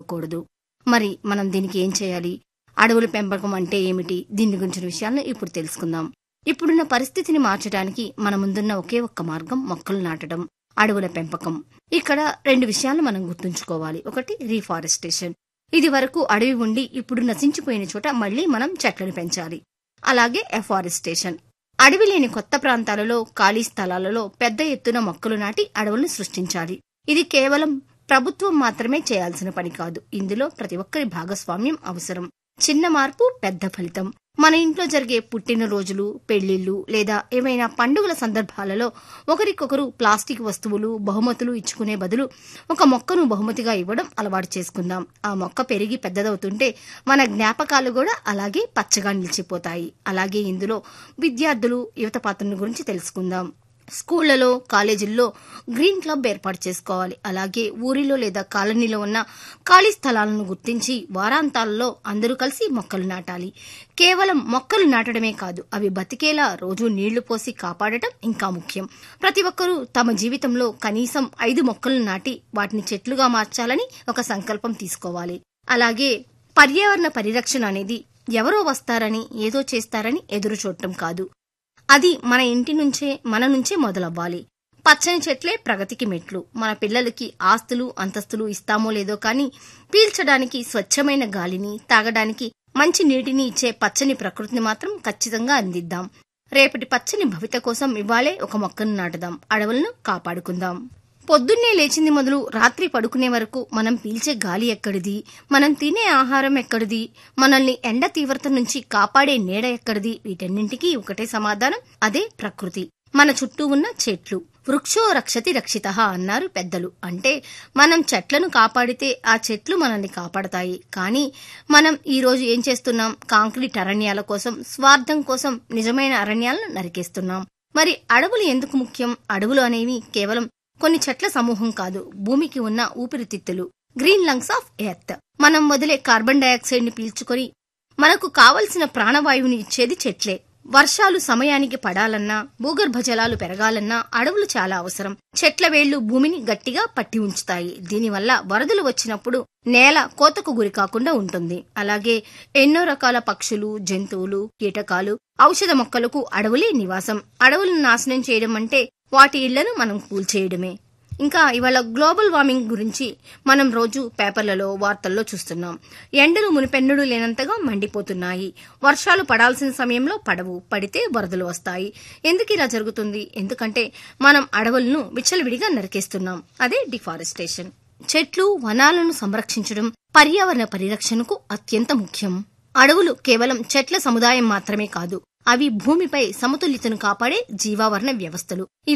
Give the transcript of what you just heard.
నరకకూడదు మరి మనం దీనికి ఏం చేయాలి అడవుల పెంపకం అంటే ఏమిటి దీని గురించిన విషయాలను ఇప్పుడు తెలుసుకుందాం ఇప్పుడున్న పరిస్థితిని మార్చడానికి మన ముందున్న ఒకే ఒక్క మార్గం మొక్కలు నాటడం అడవుల పెంపకం ఇక్కడ రెండు విషయాలు మనం గుర్తుంచుకోవాలి ఒకటి రీఫారెస్టేషన్ ఇది వరకు అడవి ఉండి ఇప్పుడు నశించిపోయిన చోట మళ్లీ మనం చెట్లను పెంచాలి అలాగే ఎఫారెస్టేషన్ అడవి లేని కొత్త ప్రాంతాలలో ఖాళీ స్థలాలలో పెద్ద ఎత్తున మొక్కలు నాటి అడవులను సృష్టించాలి ఇది కేవలం ప్రభుత్వం మాత్రమే చేయాల్సిన పని కాదు ఇందులో ప్రతి ఒక్కరి భాగస్వామ్యం అవసరం చిన్న మార్పు పెద్ద ఫలితం మన ఇంట్లో జరిగే పుట్టినరోజులు పెళ్లిళ్లు లేదా ఏమైనా పండుగల సందర్భాలలో ఒకరికొకరు ప్లాస్టిక్ వస్తువులు బహుమతులు ఇచ్చుకునే బదులు ఒక మొక్కను బహుమతిగా ఇవ్వడం అలవాటు చేసుకుందాం ఆ మొక్క పెరిగి పెద్దదవుతుంటే మన జ్ఞాపకాలు కూడా అలాగే పచ్చగా నిలిచిపోతాయి అలాగే ఇందులో విద్యార్థులు యువత పాత్రల గురించి తెలుసుకుందాం స్కూళ్లలో కాలేజీల్లో గ్రీన్ క్లబ్ ఏర్పాటు చేసుకోవాలి అలాగే ఊరిలో లేదా కాలనీలో ఉన్న ఖాళీ స్థలాలను గుర్తించి వారాంతాలలో అందరూ కలిసి మొక్కలు నాటాలి కేవలం మొక్కలు నాటడమే కాదు అవి బతికేలా రోజు నీళ్లు పోసి కాపాడటం ఇంకా ముఖ్యం ప్రతి ఒక్కరూ తమ జీవితంలో కనీసం ఐదు మొక్కలు నాటి వాటిని చెట్లుగా మార్చాలని ఒక సంకల్పం తీసుకోవాలి అలాగే పర్యావరణ పరిరక్షణ అనేది ఎవరో వస్తారని ఏదో చేస్తారని ఎదురు చూడటం కాదు అది మన ఇంటి నుంచే మన నుంచే మొదలవ్వాలి పచ్చని చెట్లే ప్రగతికి మెట్లు మన పిల్లలకి ఆస్తులు అంతస్తులు ఇస్తామో లేదో కానీ పీల్చడానికి స్వచ్ఛమైన గాలిని తాగడానికి మంచి నీటిని ఇచ్చే పచ్చని ప్రకృతిని మాత్రం ఖచ్చితంగా అందిద్దాం రేపటి పచ్చని భవిత కోసం ఇవ్వాలే ఒక మొక్కను నాటుదాం అడవులను కాపాడుకుందాం పొద్దున్నే లేచింది మొదలు రాత్రి పడుకునే వరకు మనం పీల్చే గాలి ఎక్కడిది మనం తినే ఆహారం ఎక్కడిది మనల్ని ఎండ తీవ్రత నుంచి కాపాడే నీడ ఎక్కడిది వీటన్నింటికీ ఒకటే సమాధానం అదే ప్రకృతి మన చుట్టూ ఉన్న చెట్లు వృక్షో రక్షతి రక్షిత అన్నారు పెద్దలు అంటే మనం చెట్లను కాపాడితే ఆ చెట్లు మనల్ని కాపాడతాయి కానీ మనం ఈ రోజు ఏం చేస్తున్నాం కాంక్రీట్ అరణ్యాల కోసం స్వార్థం కోసం నిజమైన అరణ్యాలను నరికేస్తున్నాం మరి అడవులు ఎందుకు ముఖ్యం అడవులు అనేవి కేవలం కొన్ని చెట్ల సమూహం కాదు భూమికి ఉన్న ఊపిరితిత్తులు గ్రీన్ లంగ్స్ ఆఫ్ ఎర్త్ మనం వదిలే కార్బన్ డయాక్సైడ్ ని పీల్చుకొని మనకు కావలసిన ప్రాణవాయువుని ఇచ్చేది చెట్లే వర్షాలు సమయానికి పడాలన్నా భూగర్భ జలాలు పెరగాలన్నా అడవులు చాలా అవసరం చెట్ల వేళ్లు భూమిని గట్టిగా పట్టి ఉంచుతాయి దీనివల్ల వరదలు వచ్చినప్పుడు నేల కోతకు గురి కాకుండా ఉంటుంది అలాగే ఎన్నో రకాల పక్షులు జంతువులు కీటకాలు ఔషధ మొక్కలకు అడవులే నివాసం అడవులను నాశనం చేయడం అంటే వాటి ఇళ్లను మనం కూల్చేయడమే ఇంకా ఇవాళ గ్లోబల్ వార్మింగ్ గురించి మనం రోజు పేపర్లలో వార్తల్లో చూస్తున్నాం ఎండలు మునిపెన్నుడు లేనంతగా మండిపోతున్నాయి వర్షాలు పడాల్సిన సమయంలో పడవు పడితే వరదలు వస్తాయి ఎందుకు ఇలా జరుగుతుంది ఎందుకంటే మనం అడవులను విచ్చలవిడిగా నరికేస్తున్నాం అదే డిఫారెస్టేషన్ చెట్లు వనాలను సంరక్షించడం పర్యావరణ పరిరక్షణకు అత్యంత ముఖ్యం అడవులు కేవలం చెట్ల సముదాయం మాత్రమే కాదు అవి భూమిపై సమతుల్యతను కాపాడే జీవావరణ వ్యవస్థలు